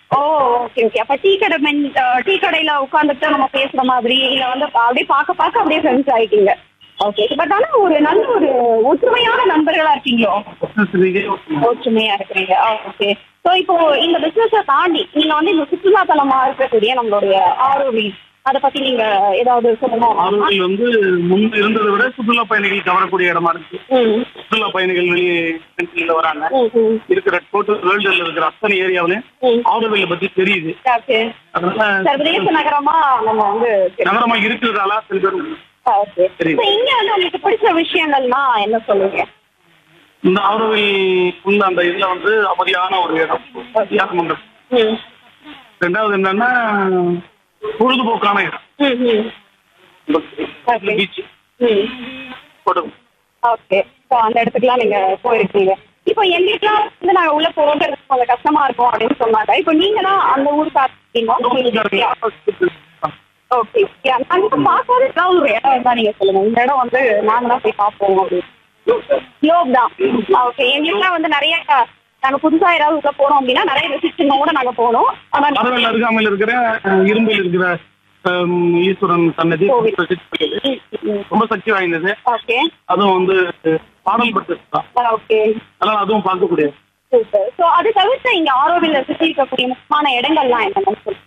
ஓ okay okay அப்ப tea கடை மென் டீ கடையில உட்காந்துட்டு நம்ம பேசுற மாதிரி இல்ல வந்து அப்படியே பார்க்க பார்க்க அப்படியே ஃப்ரெண்ட்ஸ் ஆயிட்டீங்க ஓகே பட் ஆனா ஒரு நல்ல ஒரு ஒற்றுமையான நண்பர்களா இருக்கீங்களோ ஒற்றுமையா இருக்கிறீங்க ஓகே சோ இப்போ இந்த பிசினஸ தாண்டி நீங்க வந்து இந்த சுற்றுலா தலமா இருக்கக்கூடிய நம்மளுடைய ஆரோவி அத பத்தி நீங்க ஏதாவது சொல்லணும் ஆரோவில் வந்து முன்பு இருந்ததை விட சுற்றுலா பயணிகள் கவரக்கூடிய இடமா இருக்கு ம், சுற்றுலா பயணிகள் வெளியே countryல வராங்க ம், ம், இருக்கிற டோட்டல் வேர்ல்டுல இருக்கிற அத்தனை ஏரியாவிலையும் ம். ஆரோவில் பத்தி தெரியுது ஓகே அதனால சர்வதேச நகரமா நம்ம வந்து நகரமா இருக்கிறதால சில பேர் ஓகே தெரியுது. இங்க வந்து உங்களுக்கு பிடிச்ச விஷயங்கள்னா என்ன சொல்லுங்க இந்த ஆரோவில் உள்ள அந்த இதுல வந்து அமைதியான ஒரு இடம் தியாக மண்டபம் ம் ரெண்டாவது என்னன்னா பொழுதுபோக்கான இடம் ம் ம் Okay. பீச் ம் கொடுக்கும் ஓகே ஸோ அந்த இடத்துக்குலாம் நீங்க போயிருக்கீங்க இப்போ எங்களுக்குலாம் வந்து நாங்க உள்ள போகிறது கொஞ்சம் கஷ்டமா இருக்கும் அப்படின்னு சொன்னாங்க இப்போ நீங்க தான் அந்த ஊருக்கு இருக்கீங்க ஓகே நாங்க பார்க்காத ஏதாவது ஒரு இடம் இருந்தா நீங்க சொல்லுங்க இந்த இடம் வந்து நாங்க தான் போய் பார்ப்போம் அப்படின்னு க்ளோப் தான் ஓகே எங்களுக்குலாம் வந்து நிறைய நாங்க புதுசா ஏதாவது உள்ள போனோம் அப்படின்னா நிறைய ரெசிஸ்டனோட நாங்க போனோம் ஆனா அரவல் அருகாமையில் இருக்கிற அஹ், இரும்பில் இருக்கிற ஹம், ஈஸ்வரன் சன்னதி கோவில். பிரசித்தி பெற்றது. ரொம்ப சக்தி வாய்ந்தது ஓகே அதுவும் வந்து பாடல் பெற்றது தான் ஓகே அதனால அதுவும் பார்க்கக்கூடியது சூப்பர் ஸோ அது தவிர்த்து இங்க ஆரோவில் சுற்றி இருக்கக்கூடிய முக்கியமான இடங்கள்லாம் என்னன்னு சொல்லுங்க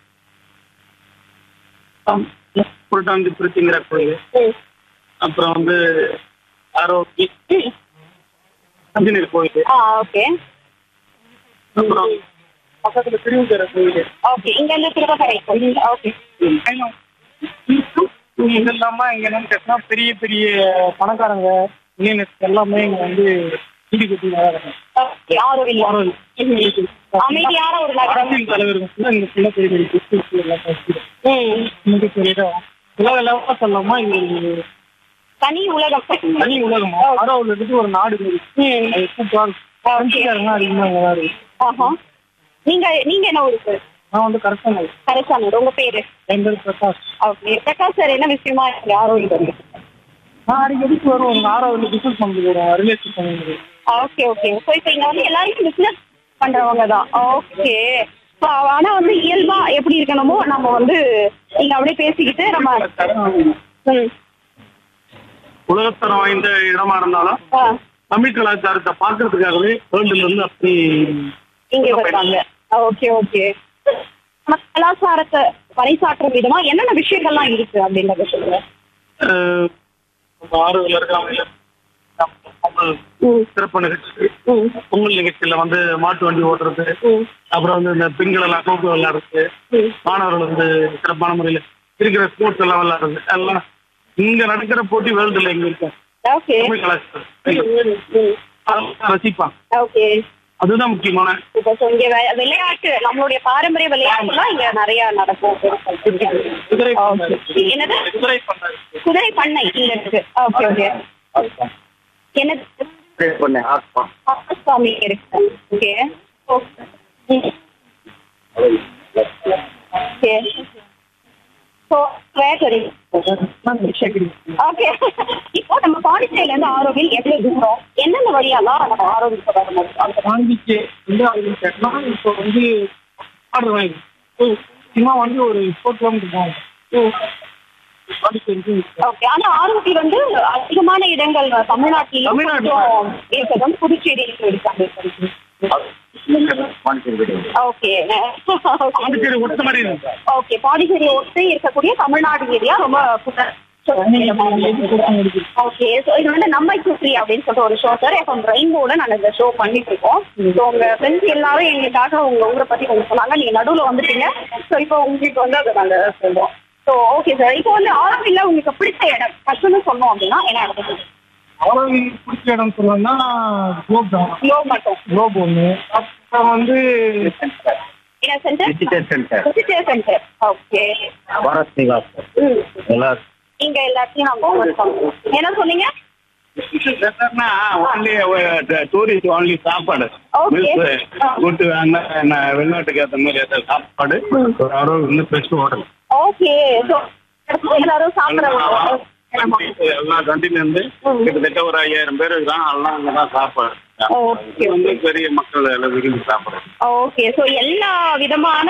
புரட்டாந்தி பிரித்திங்கிற கோயில் ம். அப்புறம் வந்து ஆரோக்கி ஆஞ்சநேயர் கோயில் ஆ ஓகே அப்புறம் பக்கத்துல திருவிக்கரை கோயில் ஓகே இங்க இருந்து திருப்பக்கரை ஓகே இது இல்லாம இங்க என்னன்னு கேட்டா பெரிய பெரிய பணக்காரங்க மில்லியனர்ஸ் எல்லாமே இங்க வந்து வீடு கட்டி வராங்க ஓகே ஆரோவில் ம். அமைதியான ஒரு நகரம் அரசியல் தலைவர்கள் கூட இங்க சில பெரிய பெரிய business எல்லாம் வச்சிருக்கு. ம். மிகப்பெரிய இடம் உலக லெவலில் சொல்லாமா இது ஒரு தனி உலகம் தனி உலகம் ஆரோவில் இருந்து ஒரு நாடு மாதிரி. ம். அது சூப்பரா இருக்கும் பிரெஞ்சுக்காரங்க அதிகமா அங்க தான் இருக்கு ஆஹா நீங்க நீங்க என்ன ஊருக்கு நான் வந்து கரெக்டாக கரைச்சானூர் உங்க பேரு என் பேர் பிரகாஷ் ஓகே பிரகாஷ் சார் என்ன விஷயமா இருக்கு ஆரோவில் வந்து நான் அடிக்கடிக்கு வருவோம் உங்க ஆரோவில் பிசினஸ் பண்ணிட்டு வருவோம் ரிலேஷன் பண்ணிட்டு ஓகே ஓகே ஸோ இப்போ இங்க வந்து எல்லாருமே பிசினஸ் பண்றவங்க தான் ஓகே ஸோ ஆனா வந்து இயல்பா எப்படி இருக்கணுமோ நம்ம வந்து நீங்க அப்படியே பேசிக்கிட்டு நம்ம ம். உலகத்தரம் வாய்ந்த இடமா இருந்தாலும் ஆ, தமிழ் கலாச்சாரத்தை பார்க்கறதுக்காகவே வேர்ல்டுல இருந்து அப்படி இங்க வருவாங்க ஓகே ஓகே நம்ம கலாச்சாரத்தை பறைசாற்றும் விதமா என்னென்ன விஷயங்கள்லாம் இருக்கு அப்படின்றத சொல்லுங்க அஹ், நம்ம ஆரோவில் இருக்கிறவங்க பொங்கல் ம், சிறப்பு நிகழ்ச்சி ம், பொங்கல் நிகழ்ச்சியில வந்து மாட்டு வண்டி ஓட்டுறது ம், அப்புறம் வந்து இந்த பெண்கள் எல்லாம் கோப்பு விளையாடுறது ம். மாணவர்கள் வந்து சிறப்பான முறையில் இருக்கிற ஸ்போர்ட்ஸ் எல்லாம் விளையாடுறது எல்லாம் இங்க நடக்கிற போட்டி வேர்ல்டுல எங்க இருக்கு ஓகே தமிழ் கலாச்சாரம் ம், ம், அதெல்லாம் ரசிப்பான் ஓகே அதுதான் முக்கியமான இப்போ ஸோ இங்க வெ- விளையாட்டு நம்மளுடைய பாரம்பரிய விளையாட்டுலாம் இங்க நிறைய நடக்கும் குதிரை Okay. என்னது குதிரை பண்ணாரு குதிரை பண்ணை இங்க இருக்கு ஓகே ஓகே என்னது சுவாமி இருக்கு ஓகே ஓகே ஸோ வேகரி ஓகே இப்போ நம்ம பாண்டிச்சேரியில இருந்து ஆரோவில் எவ்வளவு தூரம் எந்தெந்த வழியாலாம் நம்ம ஆரோவிலுக்கு வர முடியும் பாண்டிச்சே வந்து அவங்க கேட்டா இப்போ வந்து ஆர்டர் வாங்கி சும்மா வந்து ஒரு ஃபோர் கிலோமீட்டர் போகும் பாண்டிச்சேரிக்கு ஓகே ஆனா ஆரோவில் வந்து அதிகமான இடங்கள் தமிழ்நாட்டிலும் தமிழ்நாட்டுல. கொஞ்சம் இருக்கிறது புதுச்சேரியிலும் இருக்காங்க ஓகே பாண்டிச்சேரி ஒட்ட மாதிரி இருக்கு ஓகே பாண்டிச்சேரி ஒட்டி இருக்கக்கூடிய தமிழ்நாடு ஏரியா ரொம்ப ஓகே ஸோ இது வந்து நம்மை சுற்றி அப்படின்னு சொல்லிட்டு ஒரு ஷோ சார் எஃப்எம் ரெயின்போட நாங்கள் இந்த ஷோ பண்ணிட்டு இருக்கோம் ஸோ உங்க ஃப்ரெண்ட்ஸ் எல்லாரும் எங்களுக்காக உங்க ஊரை பத்தி கொஞ்சம் சொன்னாங்க நீங்க நடுவில் வந்துட்டீங்க ஸோ இப்போ உங்களுக்கு வந்து அதை நாங்கள் சொல்றோம் ஸோ ஓகே சார் இப்போ வந்து ஆரோவில்ல உங்களுக்கு பிடிச்ச இடம் ஃபர்ஸ்ட்னு சொன்னோம் அப்படின்னா என்ன இடத்துக்கு அவ்வளவு பிடிச்ச இடம் சொல்லணும்னா குளோப் தான் லோ மட்டும் குளோப் ஒன்று அப்புறம் வந்து என்ன centre visitor centre visitor centre okay Bharat Niwas ம் எல்லாரும் நீங்க எல்லாத்தையும் நாங்கள் என்ன சொன்னீங்க ஒன்லி டூரிஸ்ட் ஒன்லி சாப்பாடு Okay. கூட்டு வெளிநாட்டுக்கு ஏற்ற மாதிரி ஏதாவது சாப்பாடு ஒரு அறுபது வந்து பெஸ்ட் ஹோட்டல் ஓகே ஸோ எல்லாரும் சாப்பிட்றாங்க எல்லாம் கண்டினியூ இருந்து கிட்டத்தட்ட ஒரு ஐயாயிரம் பேர் இருக்காங்க எல்லாம் அங்கதான் சாப்பாடு ஓகே இது வந்து பெரிய மக்கள் எல்லாம் விரும்பி சாப்பிடுறாங்க ஓகே ஸோ எல்லா விதமான